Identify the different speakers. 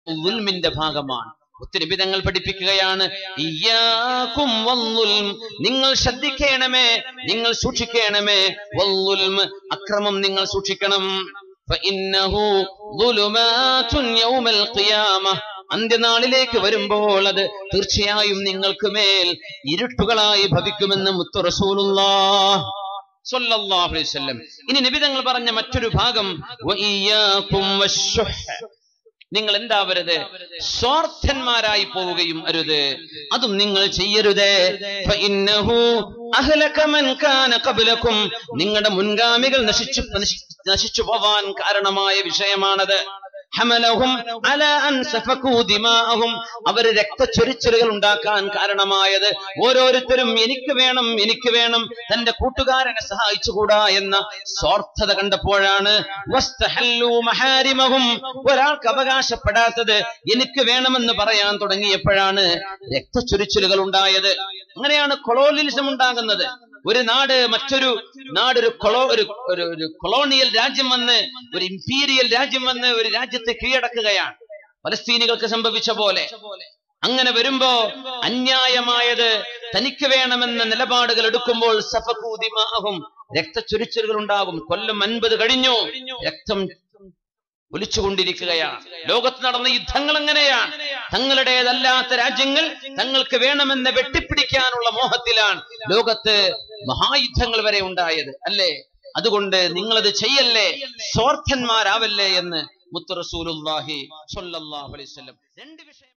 Speaker 1: ഉൽമിന്റെ ഭാഗമാണ് ഒത്തിരിവിധങ്ങൾ പഠിപ്പിക്കുകയാണ് ഇയ്യാക്കും വന്നുൽം നിങ്ങൾ ശ്രദ്ധിക്കണമേ നിങ്ങൾ സൂക്ഷിക്കണമേ വല്ലുൽം അക്രമം നിങ്ങൾ സൂക്ഷിക്കണം فإنه ظلمات يوم القيامة അന്ത്യനാളിലേക്ക് വരുമ്പോൾ അത് തീർച്ചയായും നിങ്ങൾക്ക് മേൽ ഇരുട്ടുകളായി ഭവിക്കുമെന്ന് മുത്തു റസൂലുള്ളാഹ് സ്വല്ലല്ലാഹു അലൈഹി വസല്ലം ഇനി നബി തങ്ങൾ പറഞ്ഞ മറ്റൊരു ഭാഗം വഇയ്യാകും വശുഹ് നിങ്ങൾ എന്താവരുത് സ്വാർത്ഥന്മാരായി പോവുകയും അരുത് അതും നിങ്ങൾ ചെയ്യരുത് ഫഇന്നഹു അഹ്ലക മൻ കാന ഖബ്ലകും നിങ്ങളുടെ മുൻഗാമികൾ നശിച്ചു നശി- നശിച്ചു പോവാൻ കാരണമായ വിഷയമാണത് ഹമലഹും അല അൻ സഫകൂ ദിമാഅഹും അവര് രക്തച്ചൊരിച്ചിലുകൾ ഉണ്ടാക്കാൻ കാരണമായത് ഓരോരുത്തരും എനിക്ക് വേണം എനിക്ക് വേണം തന്റെ കൂട്ടുകാരനെ സഹായിച്ചുകൂടാ എന്ന സ്വാർത്ഥത കണ്ടപ്പോഴാണ് വസ്തഹല്ലൂ മഹാരിമഹും ഒരാൾക്ക് അവകാശപ്പെടാത്തത് എനിക്ക് വേണമെന്ന് പറയാൻ തുടങ്ങിയപ്പോഴാണ് രക്തച്ചൊരിച്ചിലുകൾ ഉണ്ടായത് അങ്ങനെയാണ് കൊളോണിയലിസം ഉണ്ടാകുന്നത് ഒരു നാട് മറ്റൊരു നാട് ഒരു കൊളോ ഒരു ഒരു ഒരു കൊളോണിയൽ രാജ്യം വന്ന് ഒരു ഇമ്പീരിയൽ രാജ്യം വന്ന് ഒരു രാജ്യത്തെ കീഴടക്കുകയാണ് പലസ്തീനികൾക്ക് സംഭവിച്ച പോലെ അങ്ങനെ വരുമ്പോ അന്യായമായത് തനിക്ക് വേണമെന്ന നിലപാടുകൾ എടുക്കുമ്പോൾ സഫകൂതിമാകും രക്തച്ചൊരിച്ചിലുകൾ ഉണ്ടാകും കൊല്ലം അൻപത് കഴിഞ്ഞു രക്തം ഒലിച്ചുകൊണ്ടിരിക്കുകയാണ് ലോകത്ത് നടന്ന യുദ്ധങ്ങൾ എങ്ങനെയാണ് തങ്ങളുടേതല്ലാത്ത രാജ്യങ്ങൾ തങ്ങൾക്ക് വേണമെന്ന് വെട്ടിപ്പിടിക്കാനുള്ള മോഹത്തിലാണ് ലോകത്ത് മഹായുദ്ധങ്ങൾ വരെ ഉണ്ടായത് അല്ലേ അതുകൊണ്ട് നിങ്ങളത് ചെയ്യല്ലേ സ്വാർത്ഥന്മാരാവല്ലേ എന്ന് മുത്തു റസൂലുള്ളാഹി സ്വല്ലല്ലാഹു അലൈഹി വസല്ലം രണ്ട് വിഷയം